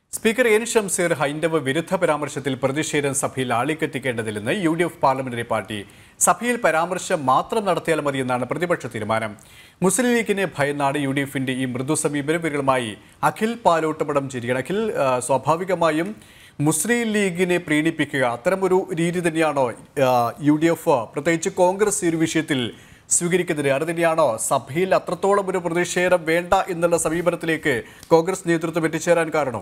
speaker N Shamseer ഹൈന്ദവ വിരുദ്ധ പരാമർശത്തിൽ പ്രതിഷേധം സഭയിൽ ആളിക്കത്തിക്കേണ്ടതില്ലെന്ന് U D F parliamentary party സഭയിൽ പരാമർശം മാത്രം നടത്തിയാൽ മതിയെന്നാണ് പ്രതിപക്ഷ തീരുമാനം മുസ്ലിം ലീഗിനെ ഭയന്നാണ് യു ഡി എഫിന്റെ ഈ മൃദു സമീപനം ഇവരുമായി അഖിൽ പാലോട്ടപടം ചിരിക്കണം അഖിൽ ആ, സ്വാഭാവികമായും മുസ്ലിം ലീഗിനെ പ്രീണിപ്പിക്കുക അത്തരമൊരു രീതി തന്നെയാണോ ആ, യു ഡി എഫ് പ്രത്യേകിച്ച് കോൺഗ്രസ് ഈ ഒരു വിഷയത്തിൽ സ്വീകരിക്കുന്നത് അത് തന്നെയാണോ സഭയിൽ അത്രത്തോളം ഒരു പ്രതിഷേധം വേണ്ട എന്നുള്ള സമീപനത്തിലേക്ക് കോൺഗ്രസ് നേതൃത്വം എത്തിച്ചേരാൻ കാരണം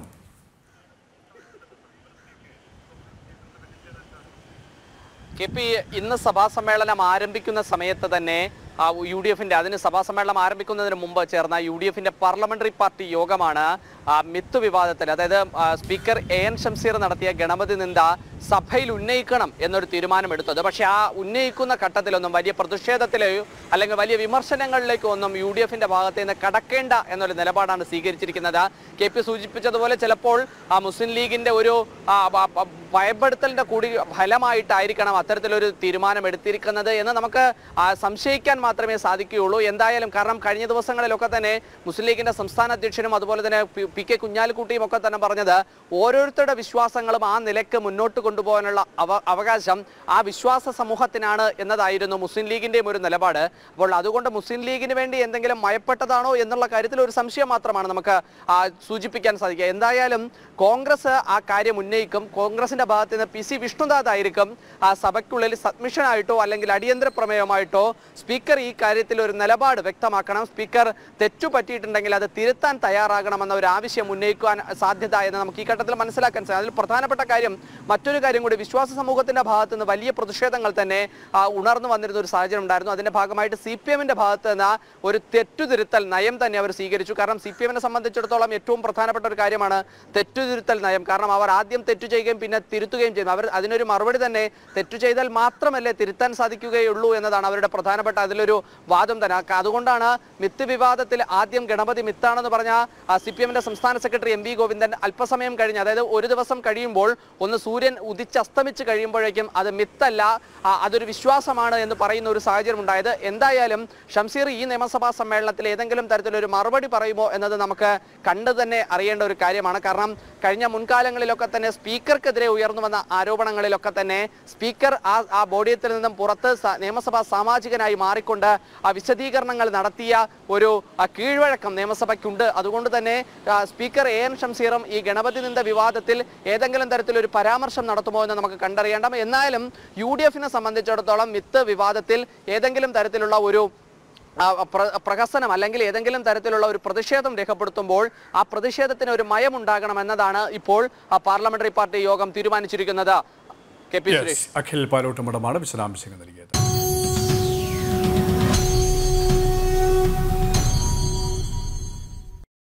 കെ പി ഇന്ന് സഭാ സമ്മേളനം ആരംഭിക്കുന്ന സമയത്ത് തന്നെ ആ, യു ഡി എഫിന്റെ അതിന് സഭാ സമ്മേളനം ആരംഭിക്കുന്നതിന് മുമ്പ് ചേർന്ന യു ഡി എഫിന്റെ പാർലമെന്ററി പാർട്ടി യോഗമാണ് ആ, മിത്ത് വിവാദത്തിൽ അതായത് ആ, സ്പീക്കർ എ എൻ ഷംസീർ നടത്തിയ ഗണപതി നിന്ദ സഭയിൽ ഉന്നയിക്കണം എന്നൊരു തീരുമാനമെടുത്തത് പക്ഷേ ആ ഉന്നയിക്കുന്ന ഘട്ടത്തിലൊന്നും വലിയ പ്രതിഷേധത്തിലെയോ അല്ലെങ്കിൽ വലിയ വിമർശനങ്ങളിലേക്കോ ഒന്നും യു ഡി എഫിന്റെ ഭാഗത്ത് നിന്ന് കടക്കേണ്ട എന്നൊരു നിലപാടാണ് സ്വീകരിച്ചിരിക്കുന്നത് കെ പി സൂചിപ്പിച്ചതുപോലെ ചിലപ്പോൾ ആ മുസ്ലിം ലീഗിന്റെ ഒരു ആ, ബ- ബ- ഭയപ്പെടുത്തലിന്റെ കൂടി ഫലമായിട്ടായിരിക്കണം അത്തരത്തിലൊരു തീരുമാനം എടുത്തിരിക്കുന്നത് എന്ന് നമുക്ക് ആ, സംശയിക്കാൻ മാത്രമേ സാധിക്കുകയുള്ളൂ എന്തായാലും കാരണം കഴിഞ്ഞ ദിവസങ്ങളിലൊക്കെ തന്നെ മുസ്ലിം ലീഗിന്റെ സംസ്ഥാന അധ്യക്ഷനും അതുപോലെ തന്നെ പി- പി കെ കുഞ്ഞാലിക്കുട്ടിയും ഒക്കെ തന്നെ പറഞ്ഞത് ഓരോരുത്തരുടെ വിശ്വാസങ്ങളും ആ നിലക്ക് മുന്നോട്ട് കൊണ്ടുപോകാനുള്ള അവ അവകാശം ആ വിശ്വാസ സമൂഹത്തിനാണ് എന്നതായിരുന്നു മുസ്ലിം ലീഗിന്റെയും ഒരു നിലപാട് അപ്പോൾ അതുകൊണ്ട് മുസ്ലിം ലീഗിന് വേണ്ടി എന്തെങ്കിലും മയപ്പെട്ടതാണോ എന്നുള്ള കാര്യത്തിൽ ഒരു സംശയം മാത്രമാണ് നമുക്ക് ആ, സൂചിപ്പിക്കാൻ സാധിക്കുക എന്തായാലും കോൺഗ്രസ് ആ കാര്യം ഉന്നയിക്കും കോൺഗ്രസിന്റെ ഭാഗത്ത് നിന്ന് പി സി വിഷ്ണുനാഥ് ആയിരിക്കും ആ സഭയ്ക്കുള്ളിൽ സബ്മിഷൻ ആയിട്ടോ അല്ലെങ്കിൽ അടിയന്തര പ്രമേയമായിട്ടോ സ്പീക്കർ ഈ കാര്യത്തിൽ ഒരു നിലപാട് വ്യക്തമാക്കണം സ്പീക്കർ തെറ്റു പറ്റിയിട്ടുണ്ടെങ്കിൽ അത് തിരുത്താൻ തയ്യാറാകണമെന്ന ഒരു ആവശ്യം ഉന്നയിക്കുവാൻ സാധ്യത എന്ന് നമുക്ക് ഈ ഘട്ടത്തിൽ മനസ്സിലാക്കാൻ സാധിക്കും അതിൽ പ്രധാനപ്പെട്ട കാര്യം മറ്റൊരു കാര്യം കൂടി വിശ്വാസ സമൂഹത്തിന്റെ ഭാഗത്ത് നിന്ന് വലിയ പ്രതിഷേധങ്ങൾ തന്നെ ആ, ഉണർന്നു വന്നിരുന്ന ഒരു സാഹചര്യം ഉണ്ടായിരുന്നു അതിന്റെ ഭാഗമായിട്ട് സി പി എമ്മിന്റെ ഭാഗത്ത് നിന്ന് ഒരു തെറ്റുതിരുത്തൽ നയം തന്നെ അവർ സ്വീകരിച്ചു കാരണം സി പി എമ്മിനെ സംബന്ധിച്ചിടത്തോളം ഏറ്റവും പ്രധാനപ്പെട്ട ഒരു കാര്യമാണ് തെറ്റുതിരുത്തൽ നയം കാരണം അവർ ആദ്യം തെറ്റു ചെയ്യുകയും പിന്നെ തിരുത്തുകയും ചെയ്യും അവർ അതിനൊരു മറുപടി തന്നെ തെറ്റു ചെയ്താൽ മാത്രമല്ലേ തിരുത്താൻ സാധിക്കുകയുള്ളൂ എന്നതാണ് അവരുടെ പ്രധാനപ്പെട്ട അതിലൊരു വാദം തന്നെ അ- അതുകൊണ്ടാണ് മിത്ത് വിവാദത്തിൽ ആദ്യം ഗണപതി മിത്താണെന്ന് പറഞ്ഞ സി പി എമ്മിന്റെ സംസ്ഥാന സെക്രട്ടറി എം വി ഗോവിന്ദൻ അല്പസമയം കഴിഞ്ഞ് അതായത് ഒരു ദിവസം കഴിയുമ്പോൾ ഒന്ന് സൂര്യൻ ഉദിച്ചസ്തമിച്ച് കഴിയുമ്പോഴേക്കും അത് മിത്തല്ല ആ, അതൊരു വിശ്വാസമാണ് എന്ന് പറയുന്ന ഒരു സാഹചര്യം ഉണ്ടായത് എന്തായാലും ഷംസീർ ഈ നിയമസഭാ സമ്മേളനത്തിൽ ഏതെങ്കിലും തരത്തിലൊരു മറുപടി പറയുമോ എന്നത് നമുക്ക് കണ്ടു തന്നെ അറിയേണ്ട ഒരു കാര്യമാണ് കാരണം കഴിഞ്ഞ മുൻകാലങ്ങളിലൊക്കെ തന്നെ സ്പീക്കർക്കെതിരെ ഉയർന്നു വന്ന ആരോപണങ്ങളിലൊക്കെ തന്നെ സ്പീക്കർ ആ ആ ബോഡിയത്തിൽ നിന്നും പുറത്ത് സ- നിയമസഭാ സാമാജികനായി മാറിക്കൊണ്ട് ആ വിശദീകരണങ്ങൾ നടത്തിയ ഒരു ആ, കീഴ്വഴക്കം നിയമസഭയ്ക്കുണ്ട് അതുകൊണ്ട് തന്നെ ആ, സ്പീക്കർ എ എൻ ഷംസീറും ഈ ഗണപതി നിന്ദ വിവാദത്തിൽ ഏതെങ്കിലും തരത്തിലൊരു പരാമർശം നടത്തുമോ എന്ന് നമുക്ക് കണ്ടറിയേണ്ട എന്നാലും യു ഡി എഫിനെ സംബന്ധിച്ചിടത്തോളം മിത്ത് വിവാദത്തിൽ ഏതെങ്കിലും തരത്തിലുള്ള ഒരു ആ, പ്ര- പ്രഹസനം അല്ലെങ്കിൽ ഏതെങ്കിലും തരത്തിലുള്ള ഒരു പ്രതിഷേധം രേഖപ്പെടുത്തുമ്പോൾ ആ പ്രതിഷേധത്തിന് ഒരു മയം ഉണ്ടാകണം എന്നതാണ് ഇപ്പോൾ ആ പാർലമെന്ററി പാർട്ടി യോഗം തീരുമാനിച്ചിരിക്കുന്നത് കെ പി സുരേഷ് അഖിൽ പാലോട്ടുമടമാണ് വിശദാംശങ്ങൾ നൽകിയത്